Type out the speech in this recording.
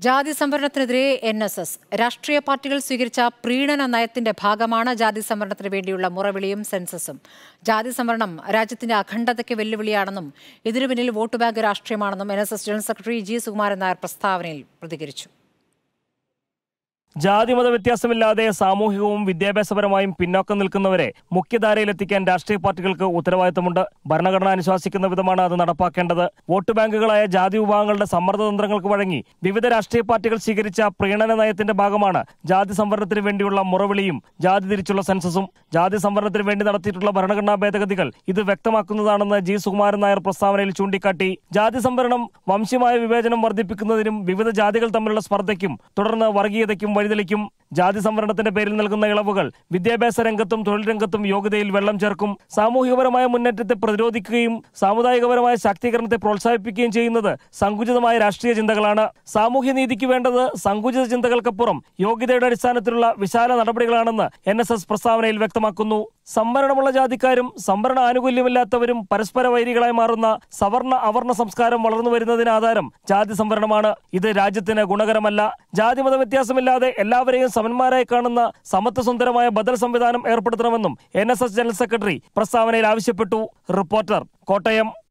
ജാതി സംവരണത്തിനെതിരെ N S S രാഷ്ട്രീയ പാർട്ടികൾ സ്വീകരിച്ച പ്രീണന നയത്തിന്റെ ഭാഗമാണ് ജാതി സംവരണത്തിന് വേണ്ടിയുള്ള മുറവിളിയും സെൻസസും ജാതി സംവരണം രാജ്യത്തിന്റെ അഖണ്ഡതയ്ക്ക് വെല്ലുവിളിയാണെന്നും ഇതിനു പിന്നിൽ വോട്ട് ബാങ്ക് രാഷ്ട്രീയമാണെന്നും എൻ എസ് എസ് ജനറൽ സെക്രട്ടറി ജി സുകുമാരൻ നായർ പ്രസ്താവനയിൽ പ്രതികരിച്ചു ജാതിമത വ്യത്യാസമില്ലാതെ സാമൂഹികവും വിദ്യാഭ്യാസപരമായും പിന്നോക്കം നിൽക്കുന്നവരെ മുഖ്യധാരയിലെത്തിക്കാൻ രാഷ്ട്രീയ പാർട്ടികൾക്ക് ഉത്തരവാദിത്തമുണ്ട് ഭരണഘടന അനുശാസിക്കുന്ന വിധമാണ് അത് നടപ്പാക്കേണ്ടത് വോട്ട് ബാങ്കുകളായ ജാതി വിഭാഗങ്ങളുടെ സമ്മർദ്ദതന്ത്രങ്ങൾക്ക് വഴങ്ങി വിവിധ രാഷ്ട്രീയ പാർട്ടികൾ സ്വീകരിച്ച പ്രീണന നയത്തിന്റെ ഭാഗമാണ് ജാതി സംവരണത്തിന് വേണ്ടിയുള്ള മുറവിളിയും ജാതി തിരിച്ചുള്ള സെൻസസും ജാതി സംവരണത്തിന് വേണ്ടി നടത്തിയിട്ടുള്ള ഭരണഘടനാ ഭേദഗതികൾ ഇത് വ്യക്തമാക്കുന്നതാണെന്ന് ജി സുകുമാരൻ നായർ പ്രസ്താവനയിൽ ചൂണ്ടിക്കാട്ടി ജാതി സംവരണം വംശീയമായ വിവേചനം വർദ്ധിപ്പിക്കുന്നതിനും വിവിധ ജാതികൾ തമ്മിലുള്ള സ്പർദ്ധയ്ക്കും തുടർന്ന് വർഗീയതയ്ക്കും വഴിതെളിക്കും ജാതി സംവരണത്തിന്റെ പേരിൽ നൽകുന്ന ഇളവുകൾ വിദ്യാഭ്യാസ രംഗത്തും തൊഴിൽ രംഗത്തും യോഗ്യതയിൽ വെള്ളം ചേർക്കും സാമൂഹികപരമായ മുന്നേറ്റത്തെ പ്രതിരോധിക്കുകയും സാമുദായികപരമായ ശാക്തീകരണത്തെ പ്രോത്സാഹിപ്പിക്കുകയും ചെയ്യുന്നത് സങ്കുചിതമായ രാഷ്ട്രീയ ചിന്തകളാണ് സാമൂഹ്യ നീതിക്ക് വേണ്ടത് സങ്കുചിത ചിന്തകൾക്കപ്പുറം യോഗ്യതയുടെ അടിസ്ഥാനത്തിലുള്ള വിശാല നടപടികളാണെന്ന് എൻ എസ് എസ് പ്രസ്താവനയിൽ വ്യക്തമാക്കുന്നു സംവരണമുള്ള ജാതിക്കാരും സംവരണ ആനുകൂല്യമില്ലാത്തവരും പരസ്പര വൈരികളായി മാറുന്ന സവർണ അവർണ സംസ്കാരം വളർന്നു വരുന്നതിന് ആധാരം ജാതി സംവരണമാണ് ഇത് രാജ്യത്തിന് ഗുണകരമല്ല ജാതിമത വ്യത്യാസമില്ലാതെ എല്ലാവരെയും സമന്മാരായി കാണുന്ന സമത്വസുന്ദരമായ ബദൽ സംവിധാനം ഏർപ്പെടുത്തണമെന്നും എൻ ജനറൽ സെക്രട്ടറി പ്രസ്താവനയിൽ ആവശ്യപ്പെട്ടു റിപ്പോർട്ടർ കോട്ടയം